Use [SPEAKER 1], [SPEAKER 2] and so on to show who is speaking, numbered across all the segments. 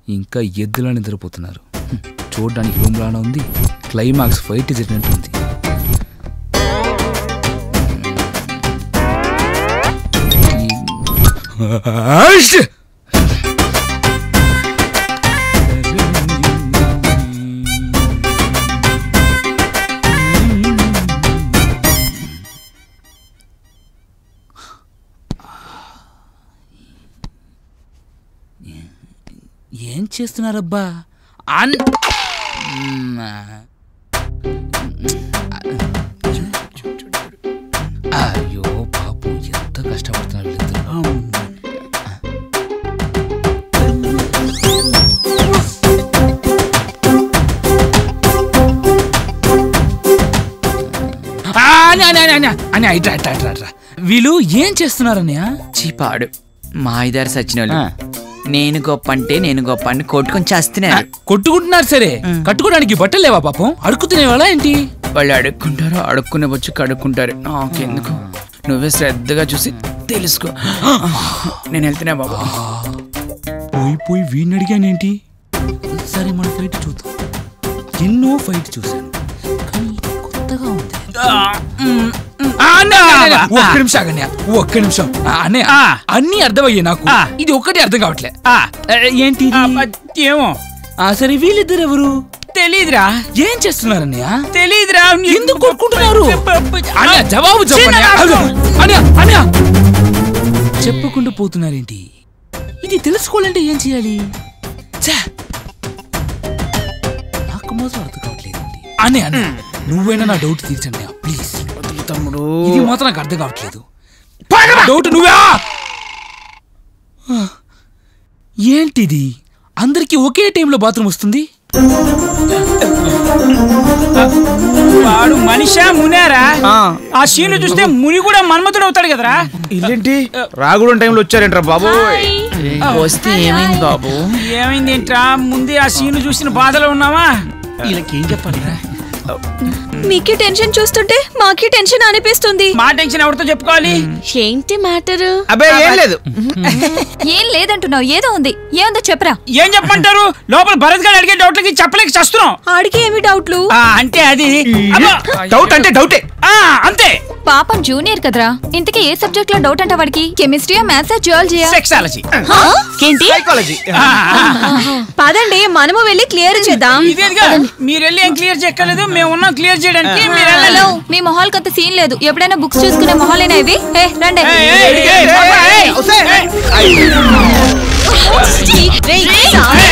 [SPEAKER 1] ఇంకా ఎద్దులా నిద్రపోతున్నారు హ్మ్. చూడడానికి రూమ్లానే ఉంది క్లైమాక్స్ ఫైట్ జరిగినట్టు ఉంది ఆష్! ఏం చేస్తున్నారబ్బా అన్ మ్మ్. అయ్యో పాపం ఎంత కష్టపడుతున్నారు వీళ్ళిద్దరు ఆ, అన్య, అన్య, అన్య, అన్య, అన్య, ఇట్రా, ఇట్రా, ఇట్రా, ఇట్రా. వీళ్ళు ఏం చేస్తున్నారన్నయ్య
[SPEAKER 2] చీపాడు మా ఇదారు సచ్చినోళ్ళు
[SPEAKER 1] ఆ.
[SPEAKER 2] నేను గొప్ప అంటే నేను గొప్ప అని కొట్టుకొని చేస్తున్నారు
[SPEAKER 1] కొట్టుకుంటున్నారు సరే కట్టుకోవడానికి బట్టలు లేవా పాపం అడుగు తినేవాళ్ళ ఏంటి
[SPEAKER 2] వాళ్ళు అడుక్కుంటారు అడుక్కునే వచ్చి కడుక్కుంటారు నాకెందుకు నువ్వే శ్రద్ధగా చూసి తెలుసుకో నేను వెళ్తున్నా బాబు
[SPEAKER 1] పోయి పోయి వీడిని అడిగానేంటి సరే మన ఫైట్ చూద్దాం ఎన్నో ఫైట్ చూశాను కానీ ఇది కొత్తగా ఉంది ఆ, అన్నయ్య, అన్నయ్య, అన్నయ్య, ఒక్క నిమిషం ఆగన్నయ్య, ఒక్క నిమిషం ఆ, అన్నయ్య అన్ని అర్థమయ్యాయి నాకు ఇది ఒక్కటి అర్థం కావట్లే ఆ, ఏంటి ఇది?
[SPEAKER 2] ఏమో
[SPEAKER 1] ఆ, సరే వీళ్ళిద్దరు ఎవరు
[SPEAKER 2] తెలీదురా
[SPEAKER 1] ఏం చేస్తున్నారన్నయ్య
[SPEAKER 2] తెలీదురా
[SPEAKER 1] ఎందుకు కొట్టుకుంటున్నారు అన్నయ్య జవాబు చెప్పండి
[SPEAKER 2] చిన్న
[SPEAKER 1] అన్నయ్య అన్నయ్య చెప్పకుండా పోతున్నారేంటి ఇది తెలుసుకోవాలంటే ఏం చేయాలి ఛే! నాకు మాత్రం అర్థం కావట్లేదు అన్నయ్య అన్నయ్య నువ్వైనా నా డౌట్ తీర్చండి ప్లీజ్
[SPEAKER 2] తమ్ముడు
[SPEAKER 1] ఇది మాత్రం నాకు అర్థం కావట్లేదు డౌట్ నువ్వా ఆ, ఏంటిది అందరికి ఒకే టైంలో బాత్రూమ్ వస్తుంది
[SPEAKER 3] వాడు మనిషా మునేరా ఆ సీన్లు చూస్తే ముని కూడా మన్మతుడు అవుతాడు కదరా
[SPEAKER 4] ఇల్లేంటి రాగుడం టైంలో వచ్చారేంట్రా బాబు
[SPEAKER 2] వస్తే ఏమైంది బాబు
[SPEAKER 3] ఏమైంది ఏంట్రా ముందే ఆ సీన్లు చూసిన బాధలో ఉన్నావా
[SPEAKER 4] వీళ్ళకి ఏం చెప్పాలిరా
[SPEAKER 5] మీకే టెన్షన్ చూస్తుంటే మాకే టెన్షన్ అనిపిస్తుంది
[SPEAKER 3] మా టెన్షన్ ఎవరితో చెప్పుకోవాలి
[SPEAKER 5] ఏంటి మ్యాటర్
[SPEAKER 4] అబ్బే ఏం లేదు
[SPEAKER 5] ఏం లేదంటున్నావు ఏదో ఉంది ఏముందో చెప్పరా
[SPEAKER 3] ఏం చెప్పమంటారు లోపల భరత్ గారు అడిగే డౌట్లకి చెప్పలేక చస్తున్నాం
[SPEAKER 5] ఆడికి ఏమి డౌట్లు
[SPEAKER 3] ఆ, అంటే అది అబ్బా!
[SPEAKER 4] డౌట్ అంటే డౌటే
[SPEAKER 3] ఆ, అంతే
[SPEAKER 5] పాపం జూనియర్ కదరా ఇంతకీ ఏ సబ్జెక్ట్ లో డౌట్ అంట వాడికి కెమిస్ట్రీయా మ్యాథ్సా జువాలజీయా
[SPEAKER 3] సెక్సాలజీ
[SPEAKER 5] ఏంటి
[SPEAKER 4] సైకాలజీ
[SPEAKER 5] పదండి మనము వెళ్ళి క్లియర్ చేద్దాం
[SPEAKER 3] ఇదేదిగా మీరు వెళ్ళి ఏం క్లియర్ చేయక్కర్లేదు మేము ఉన్నాం క్లియర్ చేయడానికి మీరు
[SPEAKER 5] హలో
[SPEAKER 3] వెళ్ళాలి
[SPEAKER 5] మీ మొహాలకు అంత సీన్ లేదు ఎప్పుడైనా బుక్స్ చూసుకునే మొహాలేనా ఇవి ఏ రండి
[SPEAKER 3] ఏయ్, ఏయ్, ఏయ్, పాపా, ఏయ్, ఏయ్.
[SPEAKER 5] రేయ్,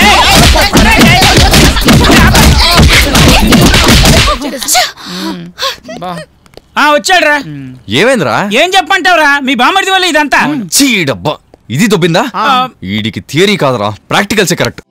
[SPEAKER 3] ఆ వచ్చాడురా
[SPEAKER 6] ఏమైందిరా
[SPEAKER 3] ఏం చెప్పంటావురా మీ బామర్ది వల్ల ఇదంతా
[SPEAKER 6] చీడబ్బా ఇది దొబ్బిందా వీడికి థియరీ కాదురా ప్రాక్టికల్సే కరెక్ట్